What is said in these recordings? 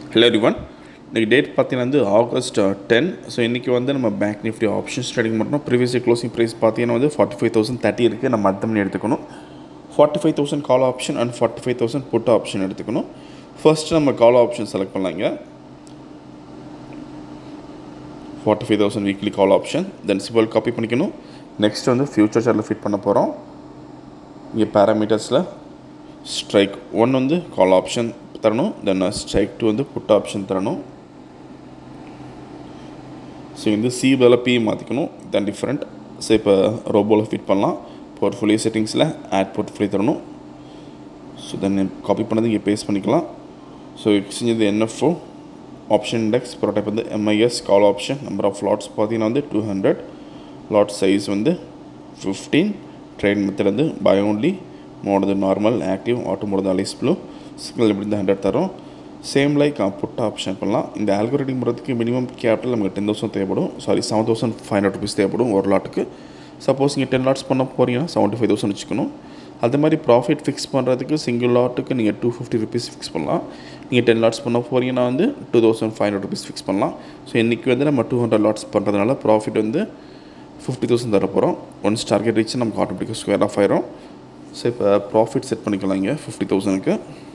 hello everyone இன்றைக்கி date பார்த்தீங்கன்னா வந்து ஆகஸ்ட் டென் ஸோ இன்றைக்கி வந்து நம்ம பேங்க் நிஃப்டி ஆப்ஷன்ஸ் ட்ரேடிங் பண்ணுறோம் ப்ரீவியஸ் க்ளோசிங் ப்ரைஸ் பார்த்தீங்கன்னா வந்து ஃபார்ட்டி ஃபைவ் தௌசண்ட் தேர்ட்டி இருக்குது நம்ம அர்த்தம் பண்ணி எடுத்துக்கணும் forty five thousand call option and forty five thousand put option எடுத்துக்கணும் ஃபர்ஸ்ட் நம்ம கால் ஆப்ஷன் செலக்ட் பண்ணலாங்க forty five thousand weekly call option then simple copy பண்ணிக்கணும் நெக்ஸ்ட் வந்து ஃபியூச்சர் சார்ட்டில் ஃபிட் பண்ண போகிறோம் இங்கே பேராமீட்டர்ஸில் ஸ்ட்ரைக் ஒன் வந்து கால் ஆப்ஷன் தரணும் தென் ஸ்ட்ரைக் டூ வந்து புட் ஆப்ஷன் தரணும் ஸோ வந்து சி பதில் பி மாற்றிக்கணும் தான் டிஃப்ரெண்ட் ஸோ இப்போ ரோபோவில் ஃபிட் பண்ணலாம் போர்ட்ஃபோலியோ செட்டிங்ஸில் ஆட் போர்ட்ஃபோலியோ தரணும் ஸோ தென் காப்பி பண்ணது இங்கே பேஸ்ட் பண்ணிக்கலாம் ஸோ எக்ஸ்சேஞ்ச் இது என்எஃப்ஓ ஆப்ஷன் இண்டெக்ஸ் ப்ரோடைப் வந்து MIS call option number of lots பார்த்தீங்கன்னா வந்து டூ ஹண்ட்ரட் லாட் சைஸ் வந்து ஃபிஃப்டீன் ட்ரேட் மெத்தட் வந்து பை ஓன்லி மோடது நார்மல் ஆக்டிவ் ஆட்டோ மோடது அலைஸ் ப்ளூ சிக்னல் இப்படி இந்த ஹண்ட்ரட் தரும் சேம் லைக் புட் ஆப்ஷன் பண்ணலாம் இந்த ஆல்கோரேட்டிங் பண்ணுறதுக்கு மினிமம் கேபிட்டல் நமக்கு டென் தௌசண்ட் தேவைப்படும் sorry seven thousand five hundred rupees தேவைப்படும் ஒரு லாட்டுக்கு சப்போஸ் நீங்கள் டென் லாட்ஸ் பண்ண போகிறீங்கன்னா செவன்ட்டி ஃபைவ் தௌசண்ட் வச்சுக்கணும் அது மாதிரி ப்ராஃபிட் ஃபிக்ஸ் பண்ணுறதுக்கு சிங்கிள் லாட்டுக்கு நீங்கள் டூ ஃபிஃப்டி ருபீஸ் ஃபிக்ஸ் பண்ணலாம் நீங்கள் டென் லாட்ஸ் பண்ண போகிறீங்கன்னா வந்து two thousand five hundred rupees fix பண்ணலாம் ஸோ இன்றைக்கி வந்து நம்ம டூ ஹண்ட்ரட் லாட்ஸ் பண்ணுறதுனால ப்ராஃபிட் வந்து ஃபிஃப்டி தௌசண்ட் தர போகிறோம் ஒன்ஸ் டார்கெட் ரீச் நமக்கு ஆட்டோமேட்டிக்காக ஸ்கொயர் ஆஃப் ஆயிரும் ஸோ இப்போ ப்ராஃபிட் செட் பண்ணிக்கலாம் இங்கே ஃபிஃப்டி தௌசண்ட்க்கு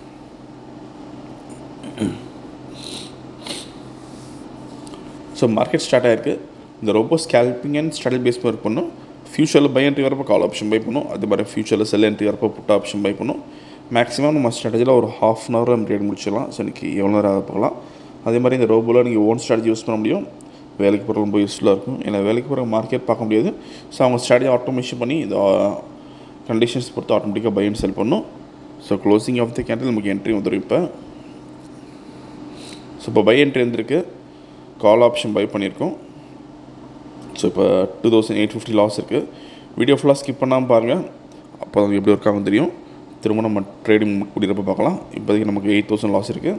ஸோ மார்க்கெட் ஸ்டார்ட் ஆயிருக்கு இந்த ரொம்ப ஸ்கேல்பிங் அண்ட் ஸ்டடில் பேஸ் ஒர்க் பண்ணும் ஃபியூச்சரில் பை என்ட்ரி வரப்போ கால் ஆப்ஷன் பை பண்ணும் அது மாதிரி ஃபியூச்சரில் செல் என்ட்ரி வரப்போ புட் ஆப்ஷன் பை பண்ணும் மேக்ஸிமம் நம்ம ஸ்ட்ராட்டஜியில் ஒரு ஹாஃப் அன் ஹவர் நம்ம ட்ரேட் முடிச்சிடலாம் ஸோ இன்றைக்கி எவ்வளோ நேரம் ஆக போகலாம் அதே மாதிரி இந்த ரோபோவில் நீங்கள் ஓன் ஸ்ட்ராட்டஜி யூஸ் பண்ண முடியும் வேலைக்கு போகிற ரொம்ப யூஸ்ஃபுல்லாக இருக்கும் ஏன்னா வேலைக்கு போகிற மார்க்கெட் பார்க்க முடியாது ஸோ அவங்க ஸ்ட்ராட்டஜி ஆட்டோமேஷன் பண்ணி இந்த கண்டிஷன்ஸ் பொறுத்து ஆட்டோமேட்டிக்காக பை அண்ட் செல் பண்ணும் so closing of the candle நமக்கு என்ட்ரி வந்துடும் இப்போ ஸோ இப்போ பை என்ட்ரி வந்திருக்கு கால் ஆப்ஷன் பை பண்ணியிருக்கோம் ஸோ இப்போ two thousand eight fifty loss இருக்குது வீடியோ ஃபுல்லாக ஸ்கிப் பண்ணாமல் பாருங்கள் அப்போ அது எப்படி ஒர்க் ஆகும் தெரியும் திரும்ப நம்ம ட்ரேடிங் முடிகிறப்ப பார்க்கலாம் இப்போதைக்கு நமக்கு எயிட் தௌசண்ட் லாஸ் இருக்குது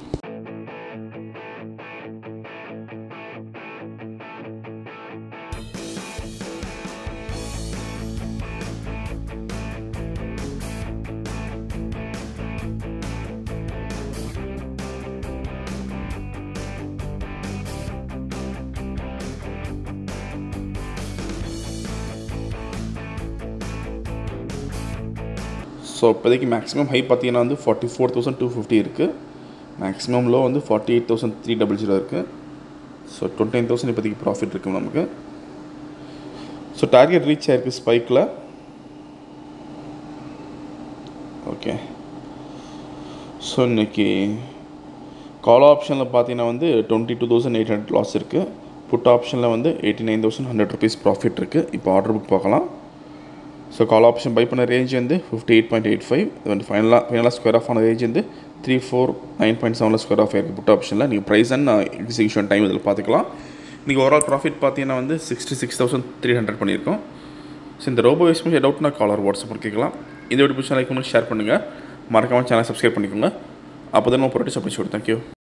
ஸோ இப்போதைக்கு மேக்ஸிமம் ஹை பார்த்தீங்கன்னா வந்து forty four thousand two fifty இருக்குது மேக்ஸிமம் லோ வந்து forty eight thousand three double zero இருக்குது ஸோ டுவெண்ட்டி நைன் தௌசண்ட் இப்போதைக்கு ப்ராஃபிட் இருக்குது நமக்கு ஸோ டார்கெட் ரீச் ஆயிருக்கு ஸ்பைக்கில் ஓகே ஸோ இன்னைக்கு கால் ஆப்ஷனில் பார்த்தீங்கன்னா வந்து twenty two thousand eight hundred loss இருக்குது புட் ஆப்ஷனில் வந்து eighty nine thousand hundred rupees profit இருக்குது இப்போ ஆர்டர் புக் பார்க்கலாம் ஸோ கால் ஆப்ஷன் பை பண்ண ரேஞ்ச் வந்து fifty eight point eight five வந்து ஃபைனலாக ஃபைனலாக ஸ்கொயர் ஆஃப் ஆன ரேஞ்ச் வந்து த்ரீ ஃபோர் நைன் பாயிண்ட் செவனில் ஸ்கொயர் ஆஃப் ஆயிருக்கு புட் ஆப்ஷனில் நீங்கள் ப்ரைஸ் அண்ட் எக்ஸிகியூஷன் டைம் இதில் பார்த்துக்கலாம் நீங்கள் ஓவரால் ப்ராஃபிட் பார்த்தீங்கன்னா வந்து sixty six thousand three hundred பண்ணியிருக்கோம் ஸோ இந்த ரோபோ யூஸ் பண்ணி டவுட்னா காலர் வாட்ஸ்அப் கேட்கலாம் இந்த வீடியோ பிடிச்சா லைக் பண்ணி ஷேர் பண்ணுங்கள் மறக்காமல் சேனல் சப்ஸ்கிரைப் பண்ணிக்கோங்க அப்போ தான் நம்ம ப்ராடக்ட்ஸ் அப்படி தேங்க்யூ